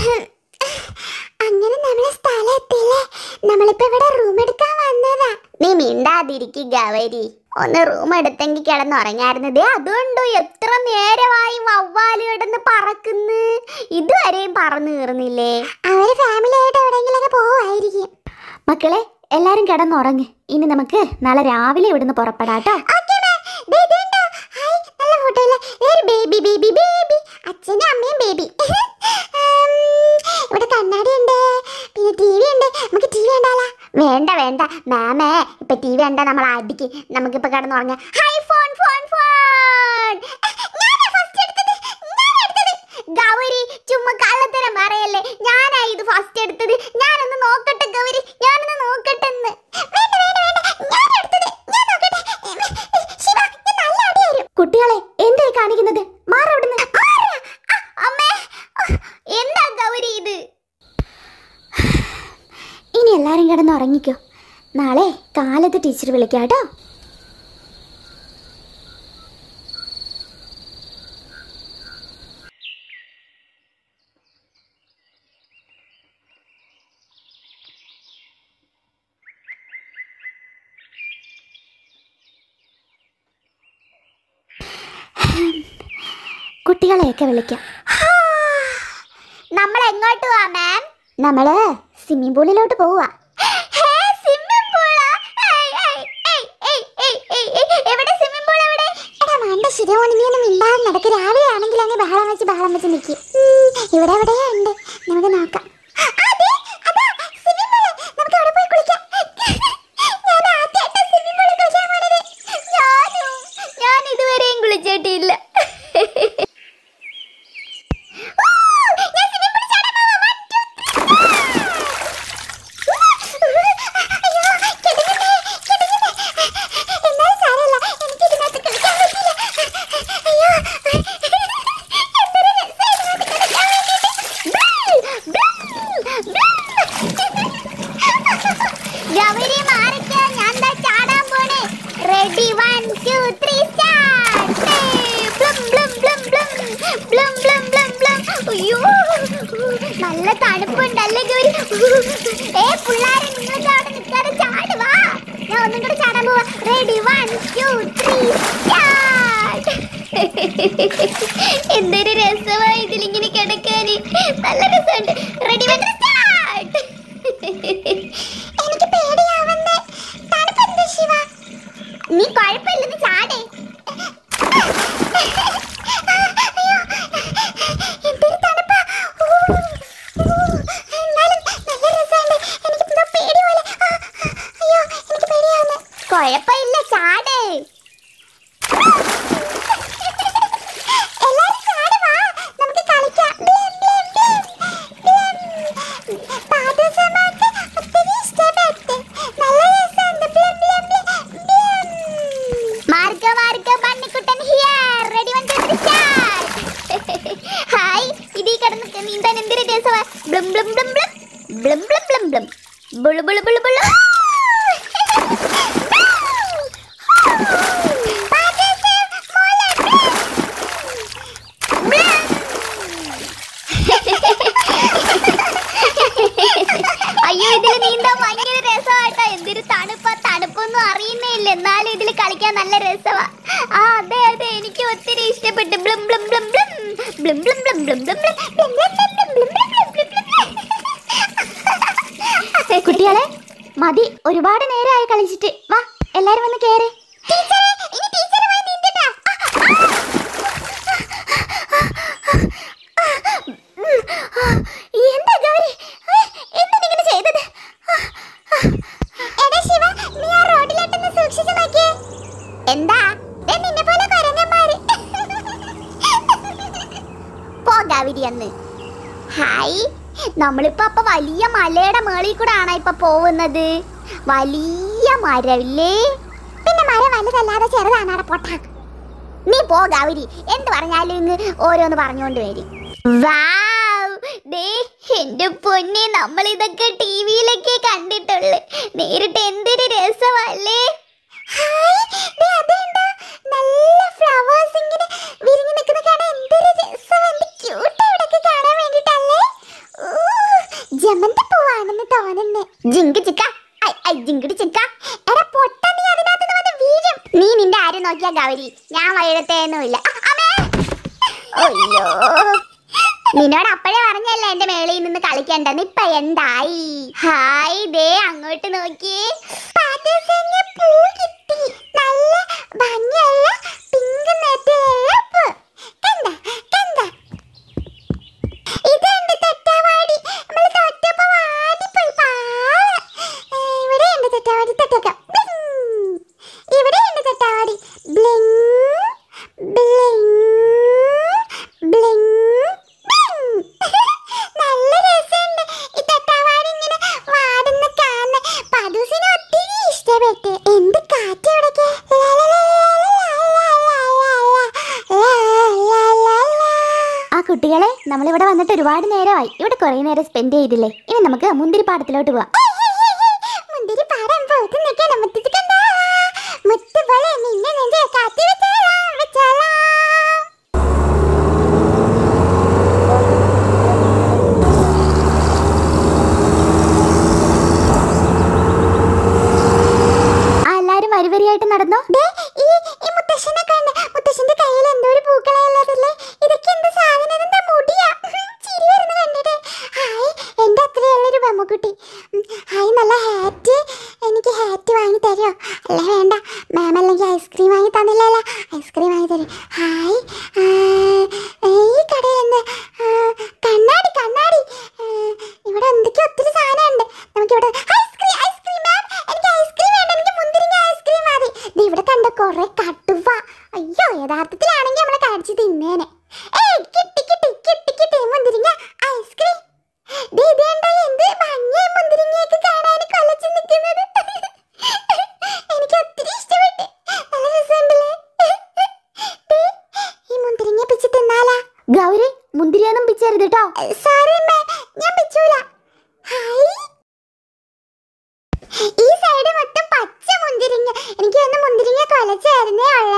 അങ്ങനെ നമ്മളെ സ്ഥലം എത്തിയില്ലേ നമ്മളിപ്പോ ഇവിടെ റൂം എടുക്കാൻ വന്നതാ നീ മിണ്ടാതിരിക്ക് ഗവരി ഒന്ന് റൂം എടുത്തെങ്കിൽ കിടന്നുറങ്ങായിരുന്നത് അതുകൊണ്ടോ എത്ര നേരമായി വവ്വാല് കിടന്ന് പറക്കുന്നു ഇതുവരെയും പറന്നു കയറുന്നില്ലേ അവര് ഫാമിലി ആയിട്ട് എവിടെയെങ്കിലൊക്കെ പോവായിരിക്കും മക്കളെ എല്ലാരും കിടന്നുറങ്ങ് ഇനി നമുക്ക് നാളെ രാവിലെ ഇവിടുന്ന് പുറപ്പെടാട്ടോ ബേബി ബേബി ബേബി അച്ഛനും അമ്മയും ബേബി ഇവിടെ കണ്ണാടി ഉണ്ട് പിന്നെ ടി വി ഉണ്ട് നമുക്ക് ടി വി ഉണ്ടാലാ വേണ്ട വേണ്ട മാമേ ഇപ്പൊ ടി വി ഉണ്ടാ നമ്മൾ അടിക്ക് നമുക്കിപ്പൊ കിടന്നുറങ്ങാം hi phone phone phone Gauri ചുമ്മാ കള്ളത്തരം പറയല്ലേ ഞാനാ ഇത് ഫസ്റ്റ് എടുത്തത് ഞാനൊന്ന് നോക്കട്ടെ ഗൗരി ഞാനൊന്ന് നോക്കട്ടെ എന്ന് വേണ്ട വേണ്ട വേണ്ട ഞാൻ എടുത്തത് ഞാൻ നോക്കട്ടെ ശിവ ഞാൻ നല്ല അടി തരും കുട്ടികളെ എന്തായി കാണിക്കുന്നത് മാറവിടുന്ന് അമ്മേ എന്താ ഗൗരി ഇത് ഇനി എല്ലാരും കിടന്നുറങ്ങിക്കോ നാളെ കാലത്ത് ടീച്ചർ വിളിക്കാട്ടോ കുട്ടികളെയൊക്കെ വിളിക്കാം നമ്മൾ എങ്ങോട്ട് പോവാ മാം നമ്മള് സ്വിമ്മിംഗ് പൂളിലോട്ട് പോവാ സ്വിമ്മിംഗ് പൂളാ എവിടെ സ്വിമ്മിംഗ് പൂൾ എവിടെ എടാ മണ്ട ശരിയാണ് നീ ഒന്നും മിണ്ടാതെ നടക്ക് രാവിലെ ആണെങ്കിൽ അങ്ങ് ബഹളം വെച്ച് ബഹളം വെച്ച് നിൽക്കും ഇവിടെ എവിടെയോ ഉണ്ട് നമുക്ക് നോക്കാം അതെ, അതാ, swimming pool. നമുക്ക് അവിടെ പോയി കുളിക്കാം. ഞാൻ ആദ്യായിട്ടാ swimming pool ൽ കുളിക്കാൻ പോണത്. ഞാനും. ഞാൻ ഇതുവരെയും കുളിച്ചിട്ടില്ല ഊ, ഞാൻ swimming pool ൽ ചാടാൻ പോവാ. One, two, three. അയ്യോ, കിടങ്ങുന്നേ, കിടങ്ങുന്നേ. എന്നാലും സാരമില്ല, എനിക്ക് ഇതിനകത്ത് കളിക്കാൻ പറ്റില്ല. അയ്യോ, എന്തൊരു രസാ ഇതിനകത്ത് കളിക്കാൻ വേണ്ടിയിട്ട്. ഗൗരി മാറിക്കോ, ഞാൻ ദാ ചാടാൻ പോണേ. Ready, one, two, three, start. Hey, blum, blum, blum, blum. Blum, blum, blum, blum. അയ്യോ, നല്ല തണുപ്പുണ്ടല്ലേ ഗൗരി ഏ പിള്ളാരെ നിങ്ങൾക്ക് അവിടെ നിൽക്കാതെ ചാടുവാ ഞാൻ ഒന്നും കൂടെ ചാടാൻ പോവാ ready one two three start എന്തൊരു രസമായി ഇതിലിങ്ങനെ കിടക്കാന് നല്ല രസമുണ്ട് റെഡി വൺ സ്റ്റാർട്ട് എനിക്ക് പേടിയാവുന്നേ തണുപ്പെന്ത് ശിവ നീ കുഴപ്പമില്ലെന്ന് ചാടേ അയ്യോ എന്തൊരു തണുപ്പാ ഊ, ഊ, എന്നാലും നല്ല രസമുണ്ട് എനിക്കിപ്പോ പേടി പോലെ ആ, അയ്യോ എനിക്ക് പേടിയാവുന്നു കുഴപ്പമില്ല ചാടേ എല്ലാരും ചാട് വാ നമുക്ക് കളിക്കാം ബ്ലിം, ബ്ലിം, ബ്ലിം, ബ്ലിം. പാദസമാക്ക് ഒത്തിരി ഇഷ്ടപ്പെട്ടു നല്ല രസമുണ്ട് ബ്ലിം, ബ്ലിം, ബ്ലിം, ബ്ലിം. മാർഗ മാർഗ ബണ്ണിക്കുട്ടൻ here ready one two three start hi ഇതിൽ കിടന്ന് നീന്താൻ എന്തൊരു രസമാ ബ്ലം ബ്ലം ബ്ലം ബ്ലം ബ്ലം ബ്ലം ബ്ലം ബ്ലം ബുളു ബുളു ബുളു ബുളു അയ്യോ ഇതിൽ നീന്താൻ ഭയങ്കര രസമാട്ടോ എന്തൊരു തണുപ്പാ തണുപ്പൊന്നും അറിയുന്നേ ഇല്ല എന്നാലും ഇതിൽ കളിക്കാൻ നല്ല രസമാ ആ അതെ അതെ എനിക്ക് ഒത്തിരി ഇഷ്ടപ്പെട്ടു ബ്ലം ബ്ലം ബ്ലം ബ്ലം ബ്ലം ബ്ലം ബ്ലം ബ്ലം ബ്ലം ബ്ലം ബ്ലം ബ്ലം ബ്ലം ബ്ലം ബ്ലം ബ്ലം ബ്ലം ബ്ലം ബ്ലം. കുട്ടികളെ മതി ഒരുപാട് നേരമായി കളിച്ചിട്ട് വാ എല്ലാരും വന്ന് കേറ് ടീച്ചറെ ഇനി ടീച്ചറെ പോയി നീന്തട്ടാ എന്താ ഗൗരി എന്താ ഇങ്ങനെ ചെയ്തത് എടാ ശിവ നീ ആ റോഡിലോട്ടൊന്ന് സൂക്ഷിച്ചു നോക്കിയേ എന്താ ദേ നിന്നെ പോലെ കുരങ്ങന്മാര് പോകാവിരി അന്ന് ഹായ് നമ്മളിപ്പോ അപ്പൊ വലിയ മലയുടെ മേളിൽ കൂടെ ആണോ ഇപ്പൊ പോകുന്നത് വലിയ മരമില്ലേ പിന്നെ മരം വലുതല്ലാതെ ചെറുതാണാടെ പൊട്ട നീ പോകാവിരി എന്ത് പറഞ്ഞാലും ഇങ്ങ് ഓരോന്ന് പറഞ്ഞുകൊണ്ട് വരും വാവ്, ദേ, എന്റെ പൊന്നെ നമ്മൾ ഇതൊക്കെ ടി വിയിലൊക്കെ കണ്ടിട്ടുള്ളു നേരിട്ട് എന്തൊരു രസമല്ലേ നല്ല ഫ്ലവേഴ്സ് ഇങ്ങനെ വിരിഞ്ഞു നിൽക്കുന്ന കാണാൻ എന്തൊരു രസം എന്ത് ക്യൂട്ട് ഇവിടൊക്കെ കാണാൻ വേണ്ടിട്ടല്ലേ ജിങ്ക് ചിക്ക ഐ ഐ ജിങ്കിടി ചിക്ക എടാ പൊട്ട നീ അതിനകത്ത് വന്ന് വീഴും നീ നിന്റെ ആരും നോക്കിയാ ഗൗരി ഞാൻ വഴിയിടത്തേന്നുമില്ല അമ്മേ അയ്യോ നിന്നോട് അപ്പോഴേ പറഞ്ഞല്ലേ എന്റെ മേളിൽ നിന്ന് കളിക്കണ്ടെന്ന് ഇപ്പൊ എന്തായി ഹായ് ദേ അങ്ങോട്ട് നോക്കി പൂ കിട്ടി നല്ല ഭംഗിയുള്ള പിങ്ക് നെറ്റിലുള്ള പൂ കണ്ട കണ്ട ഇതുണ്ട് തെറ്റാവാടി നമ്മൾ തൊട്ടപ്പോ വാടിപ്പോയി പാവം. ഏ, ഇവിടെയുണ്ട് തെറ്റാവാടി തൊട്ടേക്കാം ബ്ലിങ്. ഇവിടെയുണ്ട് തെറ്റാവാടി ബ്ലിങ് ബ്ലിങ് ബ്ലിങ് ബ്ലിങ്. നല്ല രസമുണ്ട് ഈ തെറ്റാവാടി ഇങ്ങനെ വാടുന്ന കാണുന്ന പദൂസിനെ ഒത്തിരി ഇഷ്ടപ്പെട്ട് എന്ത് കാറ്റ് ഇവിടേക്ക് ലാ, ലാ, ലാ, ലാ, ലാ, ലാ, ലാ, ലാ, ലാ. ആ കുട്ടികളെ നമ്മളിവിടെ വന്നിട്ട് ഒരുപാട് നേരമായി ഇവിടെ കുറേ നേരം സ്പെൻഡ് ചെയ്തില്ലേ ഇനി നമുക്ക് മുന്തിരിപ്പാടത്തിലോട്ട് പോവാം മുന്തിരി പാടം പോത്ത് നിൽക്കണം മുത്തത് കണ്ട മുത്ത് പോലെ നിന്നെ നെഞ്ചെ കാത്തി വെച്ചാലാം വെച്ചാലാം ആ എല്ലാരും വരിവരിയായിട്ട് നടന്നോ ദേ, ഈ ഈ മുത്തശ്ശനെ കണ്ട് മുത്തശ്ശന്റെ കയ്യിൽ എന്തോ ഒരു പൂക്കളയല്ലേ ഇതൊക്കെ എന്ത് സാധനം ഇതെന്താ മുടിയാ ചിരി വരുന്ന കണ്ടിട്ട് ഹായ് എന്റെ അത്രയുള്ളൊരു ബമ്മക്കുട്ടി ഉം, ഹായ് നല്ല ഹാറ്റ് എനിക്ക് ഹാറ്റ് വാങ്ങി തരുമോ അല്ല വേണ്ട മാം അല്ലെങ്കിൽ ഐസ്ക്രീം വാങ്ങി തന്നില്ലല്ലോ ഐസ്ക്രീം വാങ്ങി തരും ഹായ് ആ, ഈ കടയിൽ എന്ത് ആ, കണ്ണാടി കണ്ണാടി ആ, ഇവിടെ എന്തൊക്കെയോ ഒത്തിരി സാധനമുണ്ട് നമുക്കിവിടെ ഐസ്ക്രീം ഐസ്ക്രീം മാം എനിക്ക് ഐസ്ക്രീം വേണ്ട എനിക്ക് മുന്തിരിങ്ങ ഐസ്ക്രീം മതി ദേ ഇവിടെ കണ്ട കുറെ കട്ടുവ അയ്യോ യഥാർത്ഥത്തിലാണെങ്കിൽ നമ്മളെ കടിച്ച് തിന്നേനെ ഏയ് കിട്ടി കിട്ടി കിട്ടി കിട്ടി മുന്തിരിങ്ങ ഐസ്ക്രീം ദേ ഇതേണ്ട എന്ത് ഭംഗിയായി മുന്തിരിങ്ങയൊക്കെ കാണാൻ കൊലച്ച് നിൽക്കുന്നത് എനിക്ക് ഒത്തിരി ഇഷ്ടപ്പെട്ടു നല്ല രസമുണ്ടല്ലേ ദേ, ഈ മുന്തിരിങ്ങ പിച്ച് തിന്നാലാ ഗൗരി മുന്തിരിയൊന്നും പിച്ചരുത് കേട്ടോ സോറി മാം ഞാൻ പിച്ചൂല ഹായ് ഈ സൈഡ് മൊത്തം പച്ച മുന്തിരിങ്ങ എനിക്ക് ഒന്ന് മുന്തിരിങ്ങ കൊലച്ചായിരുന്നേ ഉള്ള